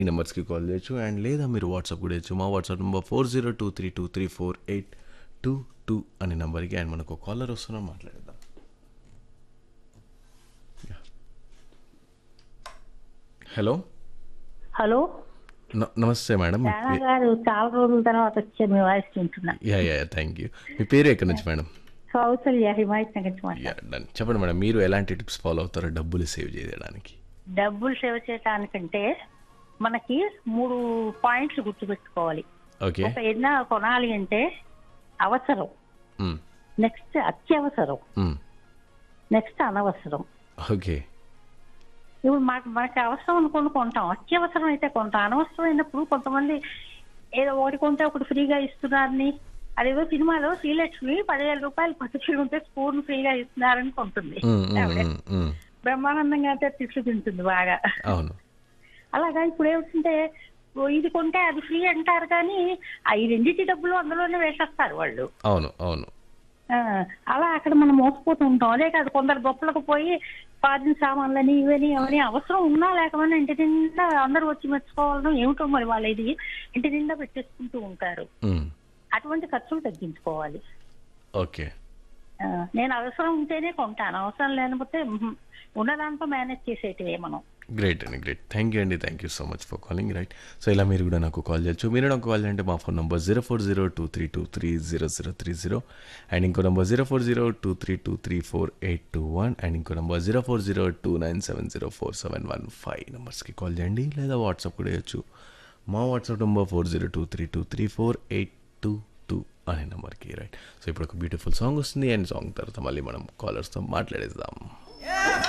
ఈ నెంబర్స్కి కాల్ చేయొచ్చు అండ్ లేదా మీరు వాట్సాప్ కూడా చేయొచ్చు మా WhatsApp number four zero two three two three four eight two two అనే నెంబర్కి అండ్ మనకు కాలర్ వస్తున్నాం మాట్లాడేద్దాం హలో హలో న- నమస్తే మేడం మీ రానా పే- గారు చాలా రోజుల తర్వాత వచ్చే మీ వాయిస్ వింటున్నా యా యా థ్యాంక్ యూ మీ పేరు ఎక్కడి నుంచి మేడం కౌసల్య హిమాయత్ నగర్ నుంచి మాట్లాడు యా డన్ చెప్పండి మేడం మీరు ఎలాంటి టిప్స్ ఫాలో అవుతారో డబ్బులు సేవ్ చేయడానికి డబ్బులు సేవ్ చేయడానికంటే మనకి మూడు పాయింట్లు గుర్తుపెట్టుకోవాలి ఓకే ఒక ఏదైనా కొనాలి అంటే అవసరం మ్, నెక్స్ట్ అత్యవసరం మ్, నెక్స్ట్ అనవసరం ఓకే ఇప్పుడు మాకు మనకి అవసరం అనుకుని కొంటాం అత్యవసరం అయితే కొంటాం అనవసరం అయినప్పుడు కొంతమంది ఏదో ఒకటి కొంటే ఒకటి ఫ్రీగా ఇస్తున్నారని అదేదో సినిమాలో శ్రీలక్ష్మి పదివేల రూపాయలు పట్టుకుని ఉంటే స్పూన్ ఫ్రీగా ఇస్తున్నారని కొంటుంది మ్, మ్, ఆవిడ. మ్, మ్. బ్రహ్మానందంగా అయితే తిట్లు తింటుంది బాగా అవును అలాగా ఇప్పుడు ఏమిటంటే ఓ ఇది కొంటే అది ఫ్రీ అంటారు కానీ ఆ ఈ రెండింటి డబ్బులు అందులోనే వేసేస్తారు వాళ్ళు అవును అవును ఆ, అలా అక్కడ మనం మోసపోతూ ఉంటాం అదే కాదు కొందరు గొప్పలకు పోయి పాదిన సామాన్లని ఇవని అవని అవసరం ఉన్నా లేకపోయినా ఇంటి నిండా అందరూ వచ్చి మెచ్చుకోవాలని ఏమిటో మరి వాళ్ళ ఇది ఇంటి నిండా పెట్టేసుకుంటూ ఉంటారు మ్, అటువంటి ఖర్చులు తగ్గించుకోవాలి ఓకే ఆ, నేను అవసరం ఉంటేనే కొంటాను అవసరం లేకపోతే మ్హూ, ఉన్న దాంట్లో మేనేజ్ చేసేటివే మనం గ్రేట్ అండి గ్రేట్ థ్యాంక్ యూ అండి thank you so much for calling right so ఇలా మీరు కూడా నాకు కాల్ చేయొచ్చు మీరు నాకు కాల్ చేయంటే మా phone number zero four zero two three two three zero zero three zero and ఇంకో number zero four zero two three two three four eight two one and ఇంకో number zero four zero two nine seven zero four seven one five నెంబర్స్కి కాల్ చేయండి లేదా WhatsApp కూడా చేయొచ్చు మా WhatsApp number four zero two three two three four eight two two అనే నెంబర్కి రైట్ సో ఇప్పుడు ఒక బ్యూటిఫుల్ సాంగ్ వస్తుంది అండ్ సాంగ్ తర్వాత మళ్ళీ మనం కాలర్స్తో మాట్లాడేద్దాం